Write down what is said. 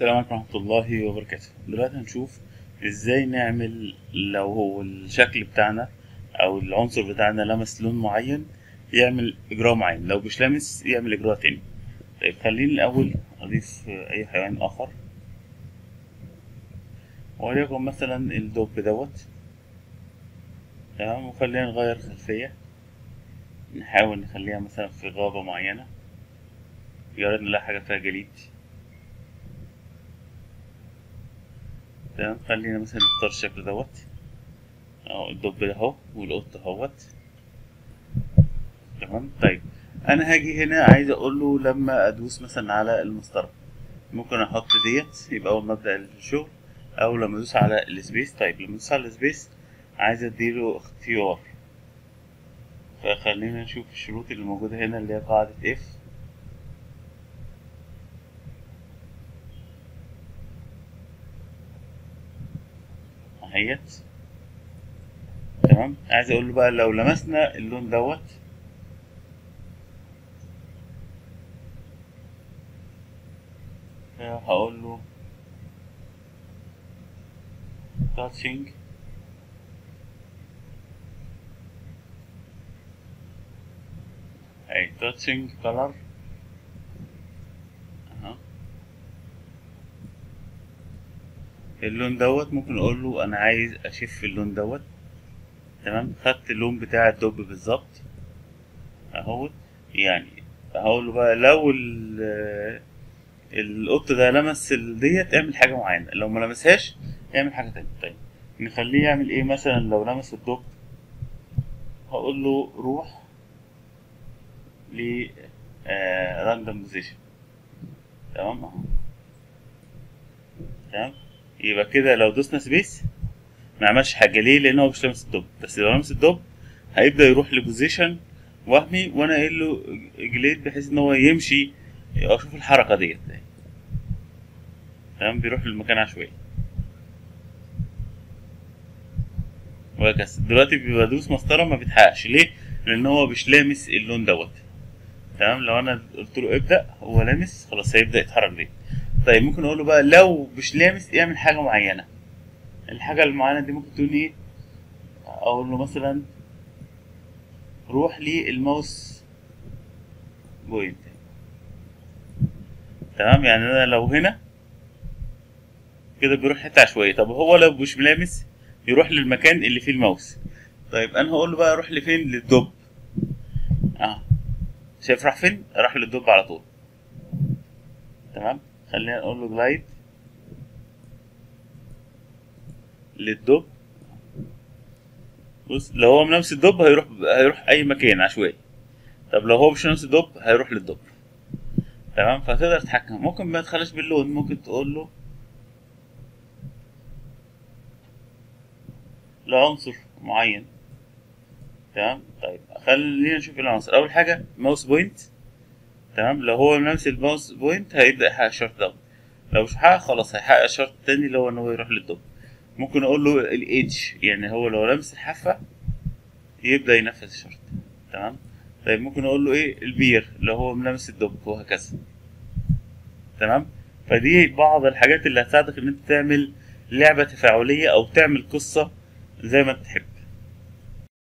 السلام عليكم ورحمة الله وبركاته دلوقتي هنشوف ازاي نعمل لو هو الشكل بتاعنا او العنصر بتاعنا لمس لون معين يعمل اجراء معين لو مش لامس يعمل اجراء تاني طيب خليني الاول اضيف اي حيوان اخر وليكن مثلا الدب دوت تمام وخلينا نغير خلفية نحاول نخليها مثلا في غابة معينة يا ريت نلاقي حاجة فيها جليد تمام خلينا مثلا نختار الشكل دوت اهو الدب ده اهو والقط اهوت تمام طيب انا هاجي هنا عايز اقول له لما ادوس مثلا على المسطره ممكن احط ديت يبقى اول ما ابدا الشغل او لما ادوس على السبيس طيب لما ادوس على السبيس عايز اديله اختيار فخلينا نشوف الشروط اللي موجوده هنا اللي هي قاعده اف اهيت تمام عايز اقول له بقى لو لمسنا اللون دوت هقول له touching اي touching color اهو اللون دوت ممكن اقول له انا عايز اشف اللون دوت تمام خدت اللون بتاع الدب بالظبط اهو يعني هقول له بقى لو القط ده لمس ديت اعمل حاجه معينه لو ما لمسهاش اعمل حاجه تانية طيب نخليه يعمل ايه مثلا لو لمس الدب هقول له روح ل راندوم بوزيشن تمام اهو تمام يبقى كده لو دوسنا سبيس ما عملش حاجه ليه لان هو مش لامس الدب بس لو لامس الدب هيبدا يروح لبوزيشن وهمي وانا قايل له جليد بحيث ان هو يمشي اشوف الحركه ديت تمام بيروح للمكان عشوائي وهكذا دلوقتي بدوس مسطره ما بيتحققش ليه لان هو مش لامس اللون دوت تمام لو انا قلت له ابدا هو لامس خلاص هيبدا يتحرك ليه طيب ممكن اقول له بقى لو مش لامس اعمل حاجه معينه الحاجه المعينه دي ممكن تكون ايه اقول له مثلا روح للماوس بوينت تمام يعني انا لو هنا كده بيروح حته عشوائيه طب هو لو مش ملامس يروح للمكان اللي فيه الماوس طيب انا هقول له بقى روح لفين للدب اه شايف راح فين راح للدب على طول تمام خلينا نقول له جلايد للدب بص لو هو نفس الدب هيروح هيروح اي مكان عشوائي طب لو هو مش نفس الدب هيروح للدب تمام فتقدر تتحكم ممكن ما تخليش باللون ممكن تقول له لعنصر معين تمام طيب خلينا نشوف العناصر اول حاجه ماوس بوينت تمام لو هو نفس الماوس بوينت هيبدا يحقق الشرط ده لو مش حقق خلاص هيحقق الشرط التاني اللي هو ان هو يروح للدب ممكن اقول له الايدج يعني هو لو لمس الحافه يبدا ينفذ الشرط تمام طيب ممكن اقول له ايه البير لو هو ملامس الدب وهكذا تمام فدي بعض الحاجات اللي هتساعدك ان انت تعمل لعبه تفاعليه او تعمل قصه زي ما انت تحب